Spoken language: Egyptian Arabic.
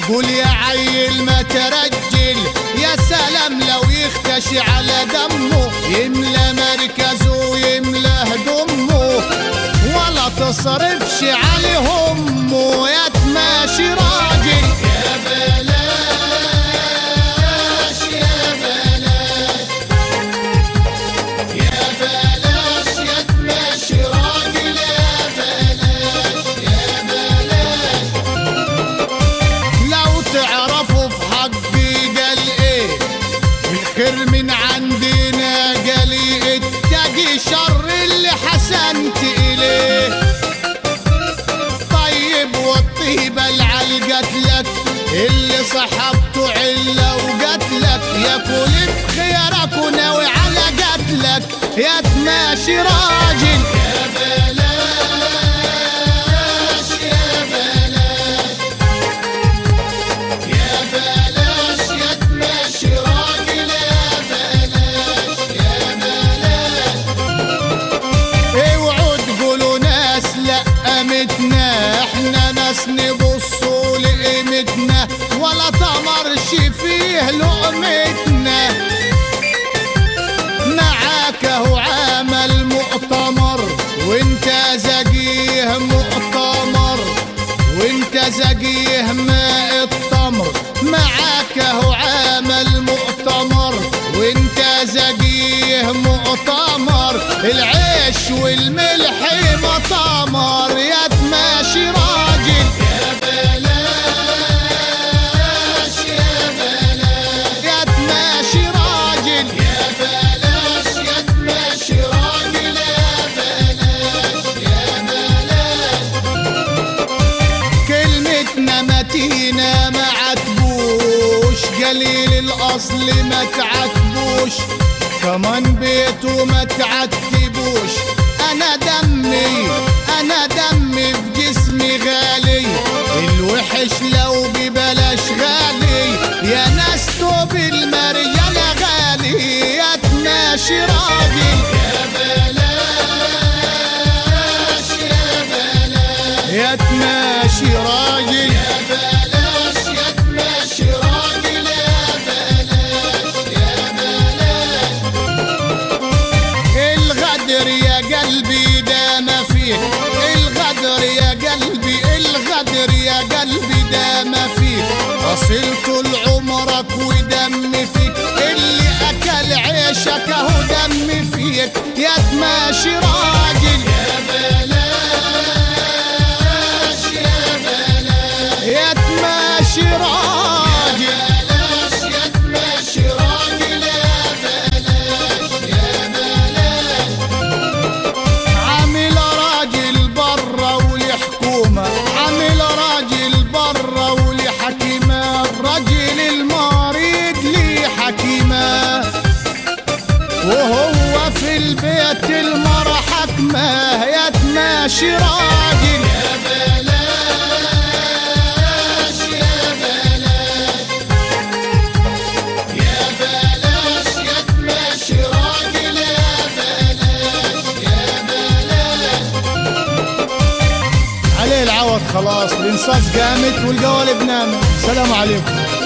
قول يا عيل ما ترجل يا سلام لو يختشي على دمه يملى مركزه ويملى هدمه ولا تصرفش عليه همه يا تماشي راجل يا بلاش يا بلاش يا بلاش يا تماشي راجل يا بلاش يا بلاش لو تعرفوا في حقي قال ايه الخير من عندنا قالي اتقي شر اللي حسنت اليه طيب والطيبة العلقت لك اللي صحبته علة وقتلك يا كل بخيرك وناوي على قتلك يا تماشي راجل يا بلاش يا بلاش يا بلاش يا تماشي راجل يا بلاش يا بلاش اوعوا تقولوا ناس لا قامتنا احنا ناس نبصوا لقيمتنا ولا تمرش فيه لقمتنا معاك اهو عمل مؤتمر وانت زقيه مؤتمر وانت زقيه ماء التمر معاك اهو عمل مؤتمر وانت زقيه مؤتمر العيش والملح مطمر يا تماشي راجل يا بلاش يا بلاش يا تماشي راجل يا بلاش يا تماشي راجل يا بلاش يا بلاش كلمتنا متينة ما عتبوش قليل الأصل ما تعتبوش كمان بيته ما تعتبوش أنا دمي أنا دمي في جسمي غالي الوحش لو ببلاش غالي يا ناس توب المريالة غالي يا تماشي راجل يا بلاش يا بلاش يا تماشي راجل يا بلاش يا تماشي راجل يا بلاش يا بلاش الغدر يا قلبي ده ما فيه الغدر يا قلبي الغدر يا قلبي ده ما فيه أصل طول عمرك ودم فيك اللي أكل عيشك أهو دم فيك يا تماشي راجل يا بلاش يا بلاش يا تماشي راجل يا بلاش يا تماشي راجل يا بلاش يا بلاش عامل راجل برا ولي حكومة عامل راجل برا ولي حكيمة الراجل المريض لي حكيمة وهو في البيت المرة حكمة يا تماشي راجل يا بلاش يا بلاش يا بلاش يا تماشي راجل يا بلاش يا بلاش عليه العوض خلاص الانصاص قامت والقوالب نامت سلام عليكم